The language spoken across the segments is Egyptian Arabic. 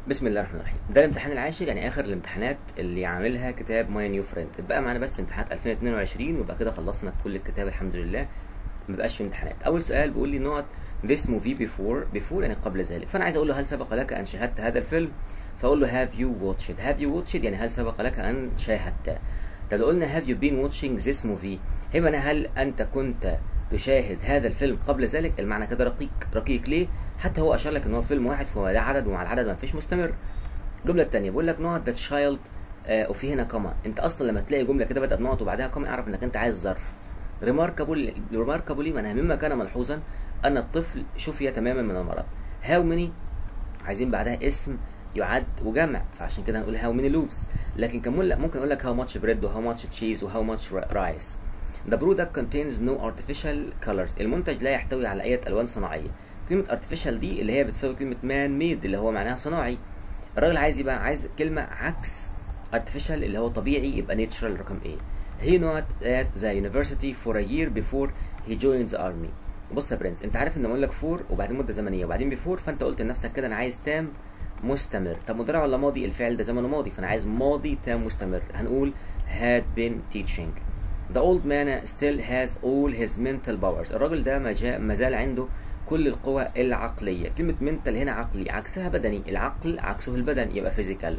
بسم الله الرحمن الرحيم ده الامتحان العاشر يعني اخر الامتحانات اللي عاملها كتاب ماي نيو فريند اتبقى معانا بس امتحانات 2022 ويبقى كده خلصنا كل الكتاب الحمد لله ما بقاش في امتحانات اول سؤال بيقول لي نقط this movie before before يعني قبل ذلك فانا عايز اقول له هل سبق لك ان شاهدت هذا الفيلم فاقول له have you watched it have you watched it يعني هل سبق لك ان شاهدت طب لو قلنا have you been watching this movie هنا هل انت كنت تشاهد هذا الفيلم قبل ذلك المعنى كده رقيق رقيق ليه حتى هو اشار لك ان هو فيلم واحد فهو ده عدد ومع العدد ما فيش مستمر الجمله الثانيه بيقول لك نقط ذات شايلد وفي هنا كما انت اصلا لما تلاقي جمله كده بدات نقط وبعدها كما اعرف انك انت عايز ظرف ريماركابل ريماركابلي معناها مما كان ملحوظا ان الطفل شفي تماما من المرض هاو ماني عايزين بعدها اسم يعد وجمع فعشان كده هنقول هاو ماني لوفز لكن كمان ممكن اقول لك هاو ماتش بريد وهاو ماتش تشيز وهاو ماتش رايس The product contains no artificial colors المنتج لا يحتوي على أي ألوان صناعية كلمة artificial دي اللي هي بتساوي كلمة man made اللي هو معناها صناعي الراجل عايز يبقى عايز كلمة عكس artificial اللي هو طبيعي يبقى natural رقم ايه he not at the university for a year before he joined the army بص يا برنس انت عارف ان اقول لك فور وبعدين مده زمنيه وبعدين بيفور فانت قلت لنفسك كده انا عايز تام مستمر طب مضارع ولا ماضي الفعل ده زمنه ماضي فانا عايز ماضي تام مستمر هنقول had been teaching The old man still has all his mental powers الراجل ده ما زال عنده كل القوى العقلية كلمة mental هنا عقلي عكسها بدني العقل عكسه البدن يبقى physical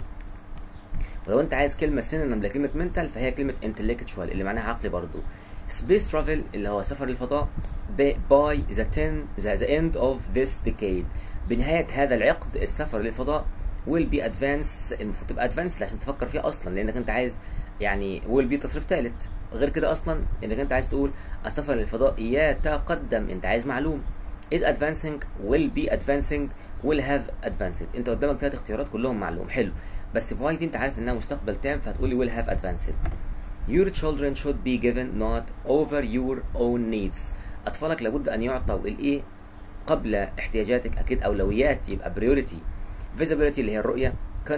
ولو انت عايز كلمة سينونيم لكلمة mental فهي كلمة intellectual اللي معناها عقلي برضو space travel اللي هو سفر الفضاء by the, ten, the, the end of this decade بنهاية هذا العقد السفر للفضاء will be advance المفروض تبقى advanced عشان تفكر فيها اصلا لانك انت عايز يعني will be تصريف ثالث غير كده اصلا انك انت عايز تقول السفر للفضاء يتقدم انت عايز معلوم is advancing will be advancing will have advanced انت قدامك ثلاث اختيارات كلهم معلوم حلو بس باي دي انت عارف انها مستقبل تام فهتقولي will have advanced your children should be given not over your own needs اطفالك لابد ان يعطوا الايه قبل احتياجاتك اكيد اولويات يبقى priority visibility اللي هي الرؤيه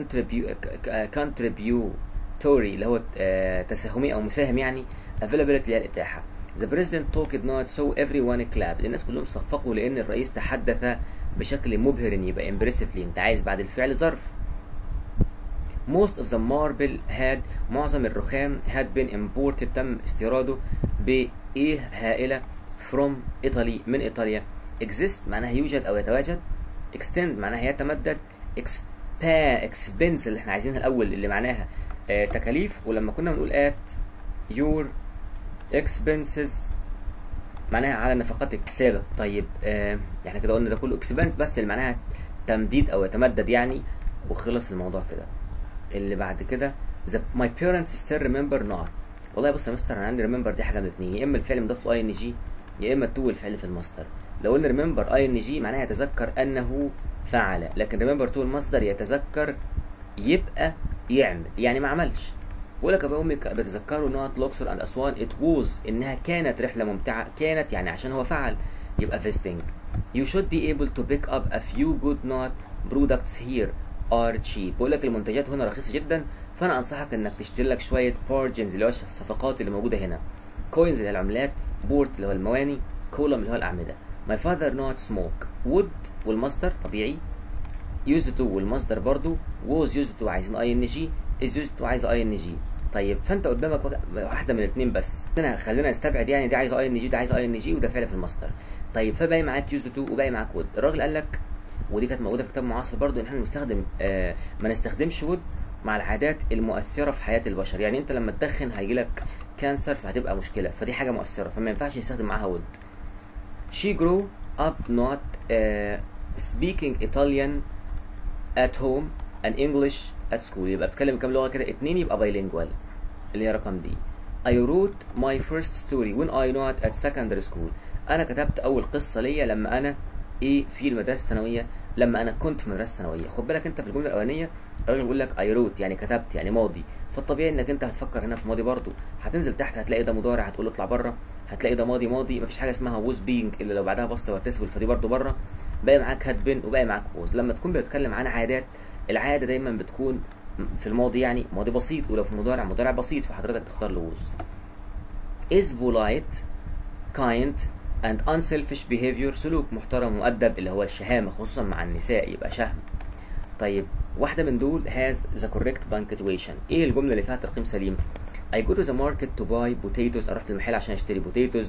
contribute توري اللي هو تساهمي او مساهم يعني availability اللي هي الاتاحه The president talked not so everyone clapped الناس كلهم صفقوا لان الرئيس تحدث بشكل مبهر يبقى impressively انت عايز بعد الفعل ظرف Most of the marble had معظم الرخام had been imported تم استيراده بإيه هائلة from Italy من إيطاليا exist معناها يوجد أو يتواجد extend معناها يتمدد expense اللي احنا عايزينها الأول اللي معناها آه تكاليف ولما كنا بنقول at your expenses معناها على نفقاتك حسابك طيب آه يعني كده قلنا ده كله expense بس اللي معناها تمديد او يتمدد يعني وخلص الموضوع كده اللي بعد كده the my parents still remember not والله بص يا مستر انا عندي remember دي حاجه من اتنين يا اما الفعل مضاف له اي ان جي يا اما تو الفعل في المصدر لو قلنا remember اي ان جي معناها يتذكر انه فعل لكن remember تو المصدر يتذكر يبقى يعمل يعني ما عملش بقول لك ابويا وامي بتذكروا نقط الاقصر اند اسوان ات ووز انها كانت رحله ممتعه كانت يعني عشان هو فعل يبقى visiting you should be able to pick up a few good not products here are cheap بقول لك المنتجات هنا رخيصه جدا فانا انصحك انك تشتري لك شويه بارجنز اللي هو الصفقات اللي موجوده هنا كوينز اللي هي العملات بورت اللي هو المواني كولوم اللي هو الاعمده my father not smoke would والمصدر طبيعي used to والمصدر برضو was used to عايزين اي ان جي is used to عايزه اي ان جي طيب فانت قدامك واحده من الاثنين بس هنا خلينا نستبعد يعني دي عايزه اي ان جي ده عايزه اي ان جي وده فعل في المصدر طيب فباقي معاك يوز تو وباقي معاك وود الراجل قال لك ودي كانت موجوده في كتاب معاصر برضو ان احنا نستخدم آه ما نستخدمش وود مع العادات المؤثره في حياه البشر يعني انت لما تدخن هيجي لك كانسر فهتبقى مشكله فدي حاجه مؤثره فما ينفعش نستخدم معاها وود she grew up not uh, speaking Italian at home and English at school يبقى بتكلم كام لغه كده اتنين يبقى bilingual اللي هي رقم دي I wrote my first story when I not at secondary school أنا كتبت أول قصة ليا لما أنا إيه في المدرسة الثانوية لما أنا كنت في المدرسة الثانوية خد بالك أنت في الجملة الأولانية الراجل بيقول لك I wrote يعني كتبت يعني ماضي فالطبيعي إنك أنت هتفكر هنا في ماضي برضه هتنزل تحت هتلاقي ده مضارع هتقول اطلع بره هتلاقي ده ماضي ماضي مفيش حاجة اسمها was being إلا لو بعدها بسط وتسبل فدي برضه بره باقي معاك had been وباقي معاك was لما تكون بتتكلم عن عادات العادة دايما بتكون في الماضي يعني ماضي بسيط ولو في مضارع مضارع بسيط فحضرتك تختار لوز is polite kind and unselfish behavior سلوك محترم ومؤدب اللي هو الشهامة خصوصا مع النساء يبقى شهم طيب واحده من دول has the correct punctuation ايه الجمله اللي فيها ترقيم سليم I go to the market to buy potatoes اروح المحل عشان اشتري potatoes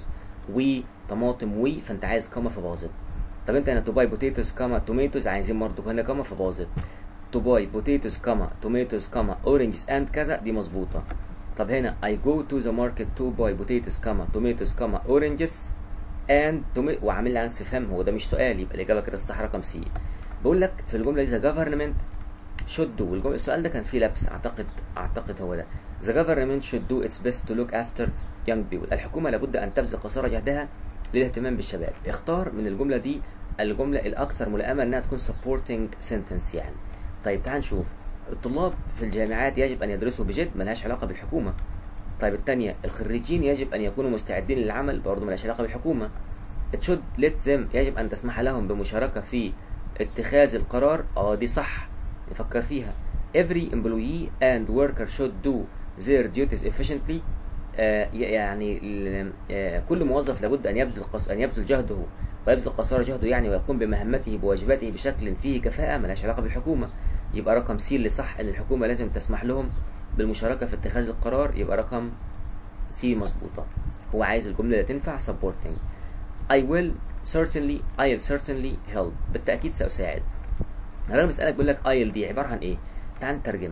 وطماطم و فانت عايز كما فباظت طب انت هنا to buy potatoes كما tomatoes عايزين برضه هنا كما فباظت to buy potatoes كما tomatoes كما oranges and كذا دي مظبوطه طب هنا I go to the market to buy potatoes كما tomatoes كما oranges and tomato وعامل لي علامه استفهام هو ده مش سؤال يبقى الاجابه كده الصح رقم سي بقول لك في الجمله دي the government should do والجمله السؤال ده كان فيه لبس اعتقد اعتقد هو ده the government should do its best to look after young people الحكومه لابد ان تبذل قصارى جهدها للاهتمام بالشباب اختار من الجمله دي الجمله الاكثر ملائمه انها تكون supporting sentence يعني طيب تعال نشوف الطلاب في الجامعات يجب ان يدرسوا بجد ملهاش علاقه بالحكومه طيب الثانيه الخريجين يجب ان يكونوا مستعدين للعمل برضه ملهاش علاقه بالحكومه it should let them يجب ان تسمح لهم بمشاركه في اتخاذ القرار اه دي صح نفكر فيها every employee and worker should do their duties efficiently آه يعني آه كل موظف لابد ان يبذل قص... ان يبذل جهده ويبذل قصارى جهده يعني ويقوم بمهمته بواجباته بشكل فيه كفاءة ملهاش علاقة بالحكومة يبقى رقم سي اللي صح ان الحكومة لازم تسمح لهم بالمشاركة في اتخاذ القرار يبقى رقم سي مظبوطة هو عايز الجملة اللي تنفع supporting I will certainly I'll certainly help بالتأكيد سأساعد انا بسألك بقول لك I'll دي عبارة عن ايه تعال نترجم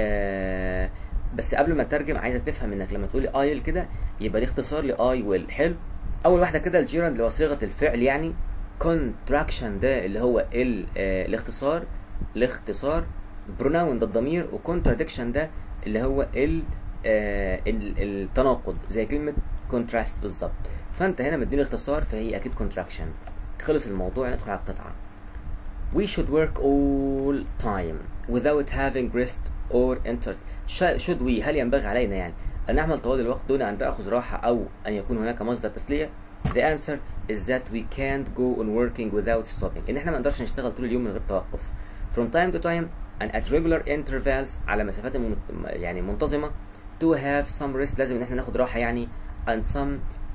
آه بس قبل ما تترجم عايزك تفهم انك لما تقولي I'll كده يبقى دي اختصار ل I will حلو اول واحده كده الجيرند اللي هو صيغه الفعل يعني contraction ده اللي هو ال آه الاختصار الاختصار pronoun ده الضمير وكونتراديكشن ده اللي هو ال آه التناقض زي كلمه contrast بالظبط فانت هنا مديني اختصار فهي اكيد contraction خلص الموضوع ندخل على القطعه We should work all time without having rest or enter should we هل ينبغي علينا يعني أن نعمل طوال الوقت دون أن نأخذ راحة أو أن يكون هناك مصدر تسلية The answer is that we can't go on working without stopping إن إحنا ما نقدرش نشتغل طول اليوم من غير توقف From time to time and at regular intervals على مسافات يعني منتظمة to have some rest لازم إن إحنا ناخد راحة يعني and some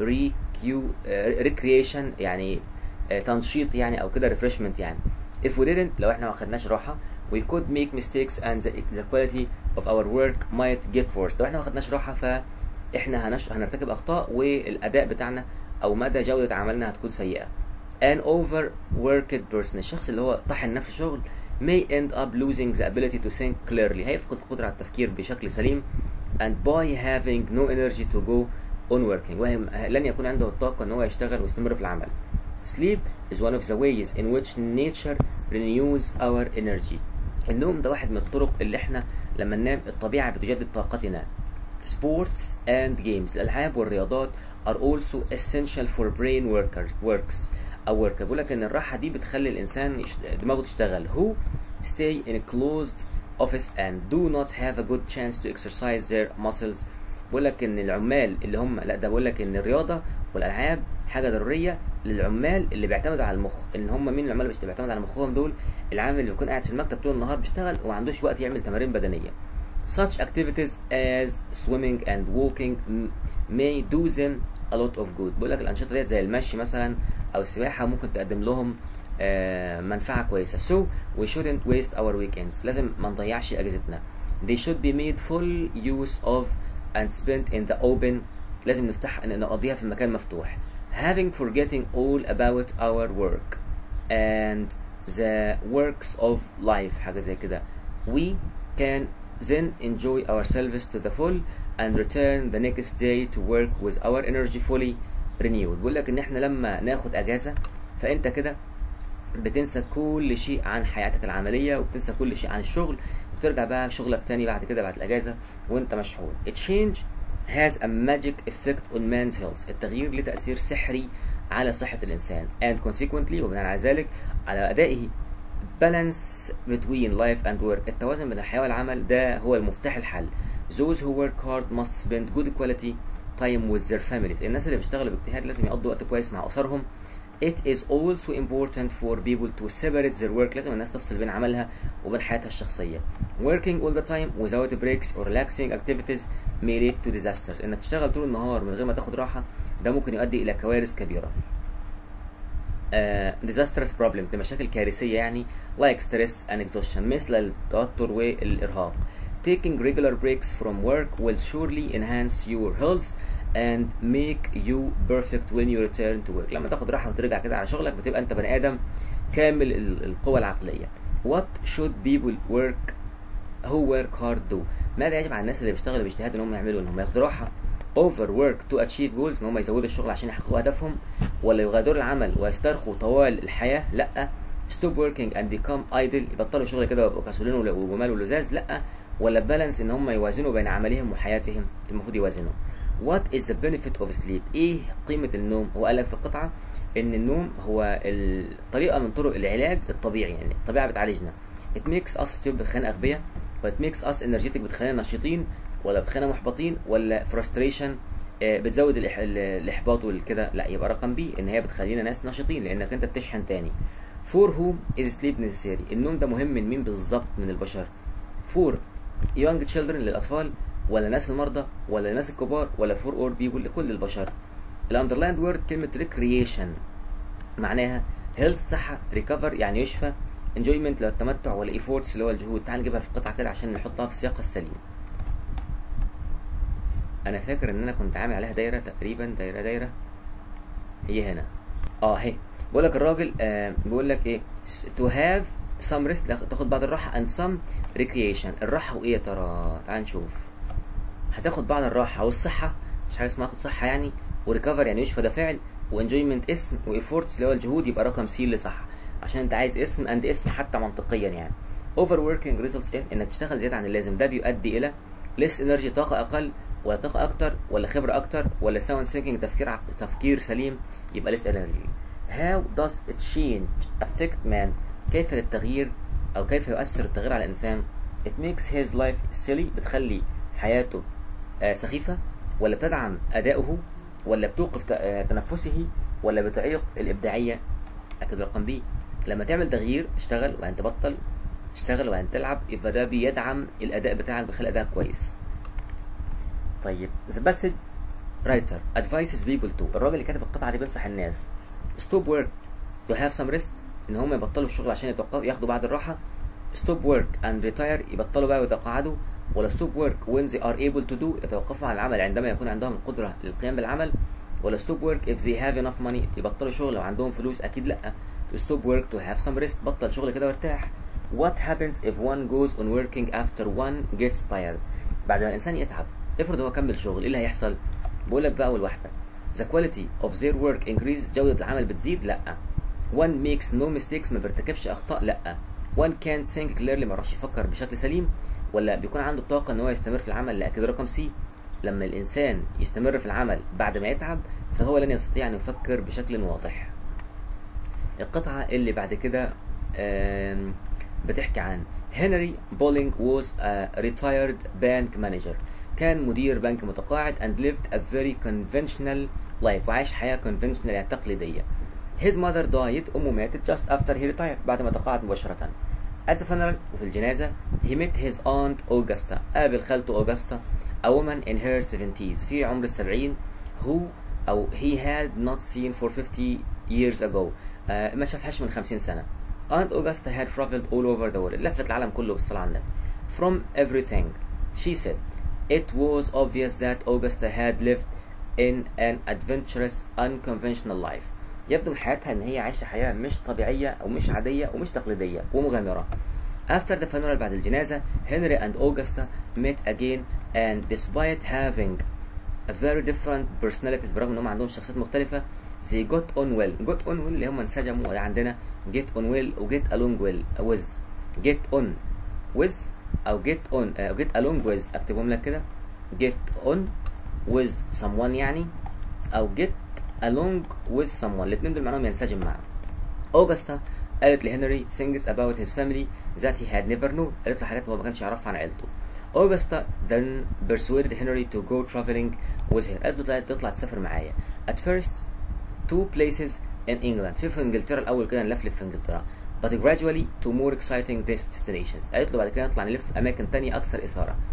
recu recreation يعني تنشيط يعني أو كده refreshment يعني If we didn't لو إحنا ما أخدناش راحة we could make mistakes and the, the quality of our work might get worse لو احنا ما خدناش راحه فاحنا هنش... هنرتكب اخطاء والاداء بتاعنا او مدى جوده عملنا هتكون سيئه an overworked person الشخص اللي هو طاحن نفسه شغل may end up losing the ability to think clearly هيفقد القدره على التفكير بشكل سليم and by having no energy to go on working وهم لن يكون عنده الطاقه ان هو يشتغل ويستمر في العمل sleep is one of the ways in which nature renews our energy النوم ده واحد من الطرق اللي احنا لما ننام الطبيعة بتجدد طاقتنا sports and games الألعاب والرياضات are also essential for brain worker works أو work بقول لك إن الراحة دي بتخلي الإنسان يشت... دماغه تشتغل who stay in a closed office and do not have a good chance to exercise their muscles بقول لك إن العمال اللي هم لا ده بقول لك إن الرياضة والألعاب حاجة ضرورية للعمال اللي بيعتمدوا على المخ ان هم مين العمال اللي بيعتمدوا على مخهم دول العامل اللي بيكون قاعد في المكتب طول النهار بيشتغل وما عندوش وقت يعمل تمارين بدنيه such activities as swimming and walking may do them a lot of good بقول لك الانشطه ديت زي المشي مثلا او السباحه ممكن تقدم لهم آه منفعه كويسه so we shouldn't waste our weekends لازم ما نضيعش اجازتنا they should be made full use of and spent in the open لازم نفتح نقضيها في مكان مفتوح having forgetting all about our work and the works of life حاجة زي كده we can then enjoy ourselves to the full and return the next day to work with our energy fully renewed بقول لك ان احنا لما ناخد اجازة فانت كده بتنسى كل شيء عن حياتك العملية وبتنسى كل شيء عن الشغل وترجع بقى شغلك تاني بعد كده بعد الاجازة وانت مشحون change has a magic effect on man's health التغيير له تأثير سحري على صحة الإنسان and consequently وبناء على ذلك على أدائه balance between life and work التوازن بين الحياة والعمل ده هو المفتاح الحل those who work hard must spend good quality time with their families الناس اللي بيشتغلوا باجتهاد لازم يقضوا وقت كويس مع أسرهم It is also important for people to separate their work لازم الناس تفصل بين عملها وبين حياتها الشخصية working all the time without breaks or relaxing activities may lead to disasters انك تشتغل طول النهار من غير ما تاخد راحة ده ممكن يؤدي الى كوارث كبيرة uh, disastrous problem دي مشاكل كارثيه يعني like stress and exhaustion مثل التوتر والارهاق taking regular breaks from work will surely enhance your health and make you perfect when you return to work لما تاخد راحه وترجع كده على شغلك بتبقى انت بني ادم كامل ال- القوة العقلية what should people work who work hard do ماذا يجب على الناس اللي بيشتغلوا باجتهاد ان هم يعملوا ان هم ياخدوا راحة overwork to achieve goals ان هم يزودوا الشغل عشان يحققوا هدفهم ولا يغادروا العمل ويسترخوا طوال الحياة لا stop working and become idle يبطلوا شغل كده ويبقوا كسولين ول- وجمال ولزاز لا ولا بالانس ان هم يوازنوا بين عملهم وحياتهم المفروض يوازنوا what is the benefit of sleep ايه قيمة النوم هو قال لك في القطعة ان النوم هو الطريقة من طرق العلاج الطبيعي يعني الطبيعة بتعالجنا it makes us stupid بتخلينا اغبياء و it makes us energetic بتخلينا نشيطين ولا بتخلينا محبطين ولا frustration آه، بتزود الإح- ال- الاحباط والكده لا يبقى رقم بي ان هي بتخلينا ناس نشيطين لانك انت بتشحن تاني for whom is sleep necessary النوم ده مهم من مين بالظبط من البشر for young children للاطفال ولا الناس المرضى ولا الناس الكبار ولا for all people لكل البشر الاندرلايند وورد كلمه recreation معناها health صحه recover يعني يشفى enjoyment لو التمتع ولا efforts اللي هو الجهود تعال نجيبها في قطعه كده عشان نحطها في سياقها السليم انا فاكر ان انا كنت عامل عليها دايره تقريبا دايره دايره هي هنا اه اهي بقول لك الراجل آه بيقول لك ايه to have some rest تاخد بعض الراحه and some recreation الراحه وايه يا ترى تعال نشوف هتاخد بعض الراحه والصحه مش حاجه اسمها اخد صحه يعني وريكفر يعني يشفى ده فعل وانجويمنت اسم وايفورتس اللي هو الجهود يبقى رقم سي اللي صح عشان انت عايز اسم اند اسم حتى منطقيا يعني اوفر وركينج ريزلتس ايه انك تشتغل زياده عن اللازم ده بيؤدي الى ليس انرجي طاقه اقل ولا طاقه اكتر ولا خبره اكتر ولا ساوند سينكينج تفكير عق... تفكير سليم يبقى ليس انرجي how does a change affect man كيف التغيير او كيف يؤثر التغيير على الانسان it makes his life silly بتخلي حياته آه سخيفه ولا بتدعم اداؤه ولا بتوقف ت- آه تنفسه ولا بتعيق الابداعيه اكيد رقم بي لما تعمل تغيير تشتغل وبعدين تبطل تشتغل وبعدين تلعب يبقى ده بيدعم الاداء بتاعك بيخلي اداءك كويس طيب the passage writer advises people to الراجل اللي كاتب القطعه دي بينصح الناس stop work to have some rest ان هم يبطلوا الشغل عشان يتوقفوا ياخدوا بعد الراحه stop work and retire يبطلوا بقى ويتقاعدوا ولا stop work when they are able to do يتوقفوا عن العمل عندما يكون عندهم القدره للقيام بالعمل ولا stop work if they have enough money يبطلوا شغل لو عندهم فلوس اكيد لا to stop work to have some rest بطل شغل كده وارتاح what happens if one goes on working after one gets tired بعد ما الانسان يتعب افرض هو كمل شغل ايه اللي هيحصل بقول لك بقى اول واحده the quality of their work increases جوده العمل بتزيد لا one makes no mistakes ما بيرتكبش اخطاء لا one can't think clearly ما يعرفش يفكر بشكل سليم ولا بيكون عنده طاقه ان هو يستمر في العمل لا كده رقم سي لما الانسان يستمر في العمل بعد ما يتعب فهو لن يستطيع ان يفكر بشكل واضح القطعه اللي بعد كده آم، بتحكي عن هنري بولينج was a retired bank manager كان مدير بنك متقاعد and lived a very conventional life وعاش حياة conventional يعني تقليدية his mother died أمه ماتت just after he retired بعد ما تقاعد مباشرة at the funeral وفي الجنازة he met his aunt Augusta قابل خالته Augusta a woman in her 70s في عمر السبعين who أو he had not seen for 50 years ago آه ما شافهاش من 50 سنة Aunt Augusta had traveled all over the world لفت العالم كله بالصلاة على النبي from everything she said it was obvious that Augusta had lived in an adventurous unconventional life يبدو من حياتها ان هي عايشة حياة مش طبيعية او مش عادية ومش تقليدية ومغامرة After the funeral بعد الجنازة Henry and Augusta met again and despite having a very different personalities برغم انهم عندهم شخصيات مختلفة they got on well got on well اللي هم انسجموا وده عندنا get on well و get along well with get on with او get on او get along with اكتبهم لك كده get on with someone يعني او get along with someone الاثنين دول معناهم ينسجم معا اوجستا قالت لهنري things about his family that he had never known قالت له حاجات هو ما كانش يعرفها عن عيلته اوجستا then persuaded Henry to go traveling with her قالت له تطلع تسافر معايا at first two places in England في في انجلترا الاول كده نلفلف في انجلترا but gradually to more exciting destinations قالت له بعد كده نطلع نلف اماكن تانية اكثر اثاره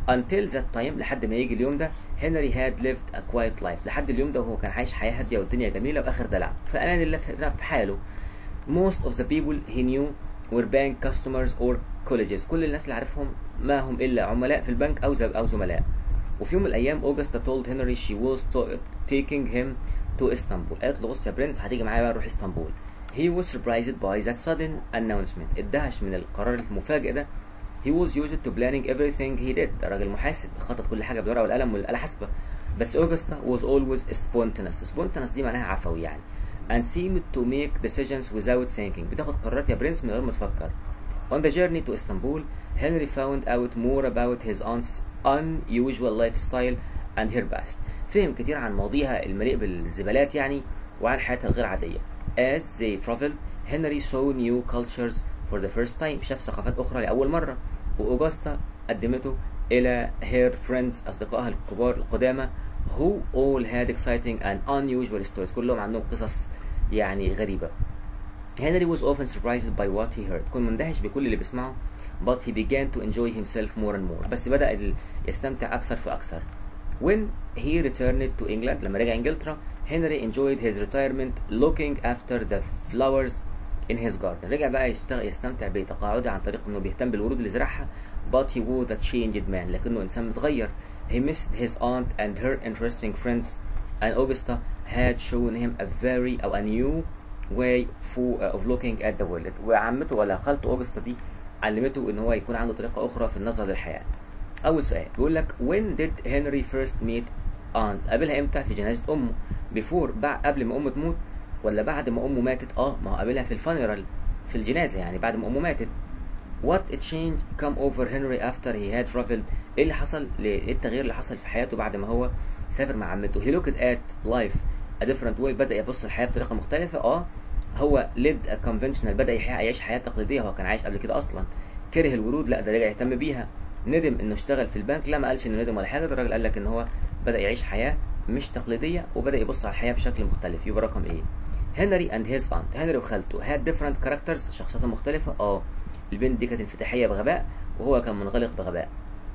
until that time لحد ما يجي اليوم ده هنري had lived a quiet life لحد اليوم ده وهو كان عايش حياة هادية والدنيا جميلة وآخر دلع فأنا اللي في حاله most of the people he knew were bank customers or colleges كل الناس اللي عارفهم ما هم إلا عملاء في البنك أو أو زملاء وفي يوم من الأيام أوجستا told هنري she was taking him to Istanbul قالت له بص يا برنس هتيجي معايا بقى نروح اسطنبول he was surprised by that sudden announcement اتدهش من القرار المفاجئ ده he was used to planning everything he did ده راجل محاسب بيخطط كل حاجه بالورقه والقلم والآلة حاسبه بس اوجستا was always spontaneous spontaneous دي معناها عفوي يعني and seemed to make decisions without thinking بتاخد قرارات يا برنس من غير ما تفكر on the journey to Istanbul Henry found out more about his aunt's unusual lifestyle and her past فهم كتير عن ماضيها المليء بالزبالات يعني وعن حياتها الغير عادية as they traveled Henry saw new cultures for the first time شاف ثقافات أخرى لأول مرة وأوغستا قدمته إلى her friends أصدقائها الكبار القدامى who all had exciting and unusual stories كلهم عندهم قصص يعني غريبة Henry was often surprised by what he heard كان مندهش بكل اللي بيسمعه but he began to enjoy himself more and more بس بدأ يستمتع أكثر فأكثر when he returned to England لما رجع إنجلترا Henry enjoyed his retirement looking after the flowers in his garden رجع بقى يستغ... يستمتع بتقاعده عن طريق انه بيهتم بالورود اللي زرعها but he was a changed man لكنه انسان متغير he missed his aunt and her interesting friends and Augusta had shown him a very أو a new way for, uh, of looking at the world وعمته ولا خالته أوجستا دي علمته ان هو يكون عنده طريقة أخرى في النظر للحياة أول سؤال بيقول لك when did Henry first meet aunt قابلها امتى في جنازة أمه before بعد قبل ما أمه تموت ولا بعد ما أمه ماتت اه ما هو قابلها في الفانيرال في الجنازة يعني بعد ما أمه ماتت What a change come over Henry after he had traveled ايه اللي حصل ايه التغيير اللي حصل في حياته بعد ما هو سافر مع عمته he looked at life a different way بدأ يبص الحياة بطريقة مختلفة اه هو lived a conventional بدأ يعيش حياة تقليدية هو كان عايش قبل كده أصلا كره الورود لا ده رجع يهتم بيها ندم انه اشتغل في البنك لا ما قالش انه ندم ولا حاجة ده الراجل قال لك ان هو بدأ يعيش حياة مش تقليدية وبدأ يبص على الحياة بشكل مختلف يبقى رقم ايه هنري اند هيز aunt هنري وخالته had different characters شخصيات مختلفة اه البنت دي كانت انفتاحية بغباء وهو كان منغلق بغباء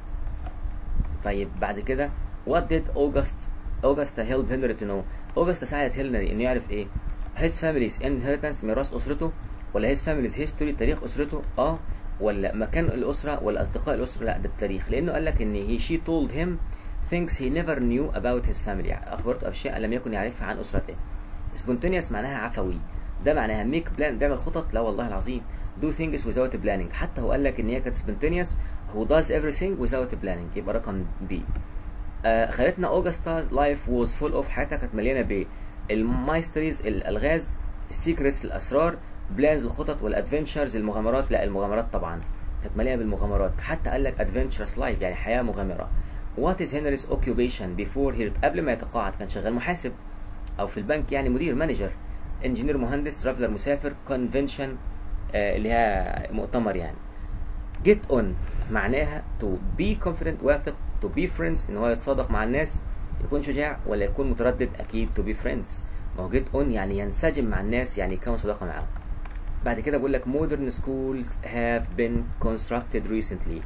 طيب بعد كده what did August Augusta help Henry to know Augusta ساعدت هنري انه يعرف ايه his family's inheritance ميراث اسرته ولا his family's history تاريخ اسرته اه ولا مكان الاسره ولا اصدقاء الاسره لا ده التاريخ لانه قال لك ان he she told him things he never knew about his family يعني اخبرته باشياء لم يكن يعرفها عن اسرته spontaneous معناها عفوي ده معناها ميك بلان بيعمل خطط لا والله العظيم do things without planning حتى هو قال لك ان هي كانت spontaneous who does everything without planning يبقى رقم بي آه خلتنا اوجستا لايف was full of حياتها كانت مليانه بالمايستريز الالغاز السيكريتس الاسرار بلانز الخطط والادفنتشرز المغامرات لا المغامرات طبعا كانت مليانه بالمغامرات حتى قال لك adventurous life يعني حياه مغامره what is Henry's occupation before he قبل ما يتقاعد كان شغال محاسب او في البنك يعني مدير مانجر انجينير مهندس ترافلر مسافر كونفنشن آه اللي هي مؤتمر يعني get on معناها to be confident واثق to be friends ان هو يتصادق مع الناس يكون شجاع ولا يكون متردد اكيد to be friends ما هو get on يعني ينسجم مع الناس يعني يكون صداقه معاهم بعد كده بقول لك modern schools have been constructed recently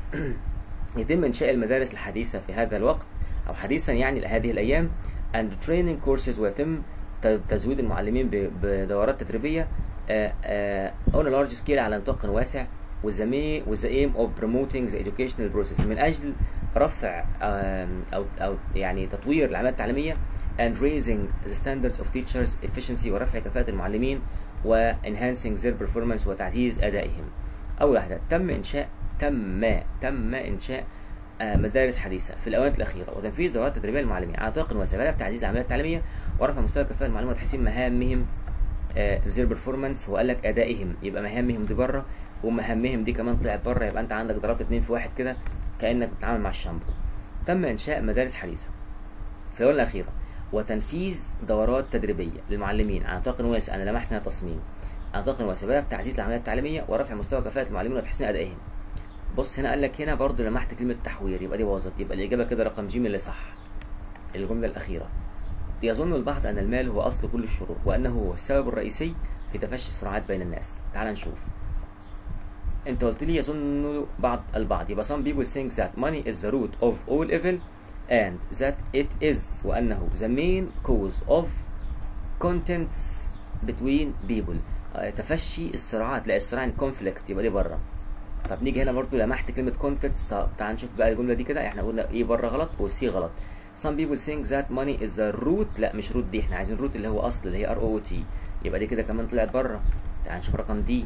يتم انشاء المدارس الحديثه في هذا الوقت او حديثا يعني هذه الايام and training courses ويتم تزويد المعلمين بدورات تدريبيه uh, uh, on a large scale على نطاق واسع with the, main, with the aim of promoting the educational process من اجل رفع uh, او او يعني تطوير العمليه التعليميه and raising the standards of teachers efficiency ورفع كفاءة المعلمين و enhancing their performance وتعزيز أدائهم. أول واحدة تم إنشاء تم تم إنشاء مدارس حديثة في الأوقات الأخيرة وتنفيذ دورات تدريبية للمعلمين على نطاق واسع هدف تعزيز العملية التعليمية ورفع مستوى كفاءة المعلمين وتحسين مهامهم زير بيرفورمانس وقال لك أدائهم يبقى مهامهم دي بره ومهامهم دي كمان طلعت بره يبقى أنت عندك ضربت اتنين في واحد كده كأنك بتتعامل مع الشامبو. تم إنشاء مدارس حديثة في الأوقات الأخيرة وتنفيذ دورات تدريبية للمعلمين على نطاق واسع أنا لمحت هنا تصميم على نطاق واسع بدأ في تعزيز العملية التعليمية ورفع مستوى كفاءة المعلمين وتحسين أدائهم بص هنا قال لك هنا برضه لمحت كلمة تحوير يبقى دي باظت يبقى الإجابة كده رقم ج اللي صح الجملة الأخيرة يظن البعض أن المال هو أصل كل الشرور وأنه هو السبب الرئيسي في تفشي الصراعات بين الناس تعال نشوف انت قلت لي يظن بعض البعض يبقى some people think that money is the root of all evil and that it is وأنه the main cause of contents between people آه، تفشي الصراعات لا الصراع يعني conflict يبقى دي بره طب نيجي هنا برضو لمحت كلمة contents طب تعال نشوف بقى الجملة دي كده احنا قلنا ايه بره غلط وسي غلط some people think that money is the root لا مش root دي احنا عايزين root اللي هو اصل اللي هي ار او تي يبقى دي كده كمان طلعت بره تعال نشوف رقم دي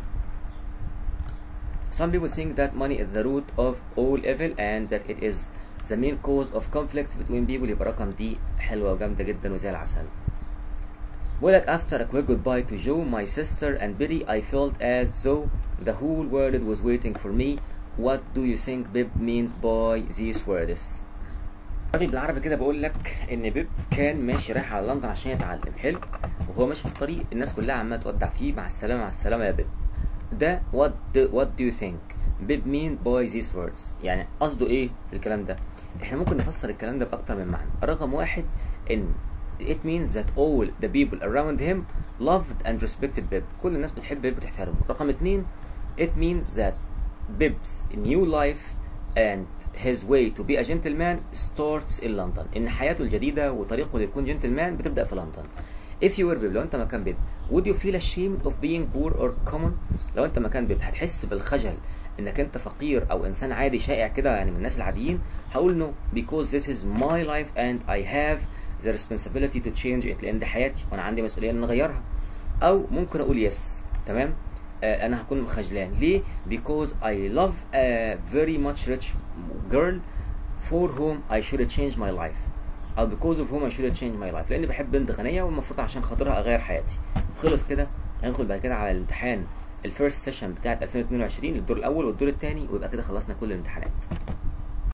Some people think that money is the root of all evil and that it is the main cause of conflicts between people يبقى رقم دي حلوة وجامدة جدا وزي العسل. بقول لك after a quick goodbye to Joe, my sister and Billy, I felt as though the whole world was waiting for me. What do you think Bib meant by these words? راجل بالعربي كده بقول لك ان بيب كان ماشي رايح على لندن عشان يتعلم حلو وهو ماشي في الطريق الناس كلها عماله تودع فيه مع السلامه مع السلامه يا بيب ده what do, what do you think بيب mean by these words يعني قصده ايه في الكلام ده احنا ممكن نفسر الكلام ده باكتر من معنى رقم واحد ان it means that all the people around him loved and respected بيب كل الناس بتحب بيب وتحترمه رقم اتنين it means that Bib's new life and his way to be a gentleman starts in London ان حياته الجديدة وطريقه ليكون جنتلمان بتبدأ في لندن if you were بيب لو انت مكان بيب would you feel ashamed of being poor or common لو انت مكان بيب هتحس بالخجل انك انت فقير او انسان عادي شائع كده يعني من الناس العاديين هقول no because this is my life and I have the responsibility to change it لان دي حياتي وانا عندي مسؤولية ان اغيرها او ممكن اقول yes تمام آه انا هكون خجلان ليه because I love a very much rich girl for whom I should change my life او because of whom I should change my life لاني بحب بنت غنيه والمفروض عشان خاطرها اغير حياتي خلص كده هندخل بعد كده على الامتحان الفيرست سيشن بتاعت 2022 الدور الاول والدور الثاني ويبقى كده خلصنا كل الامتحانات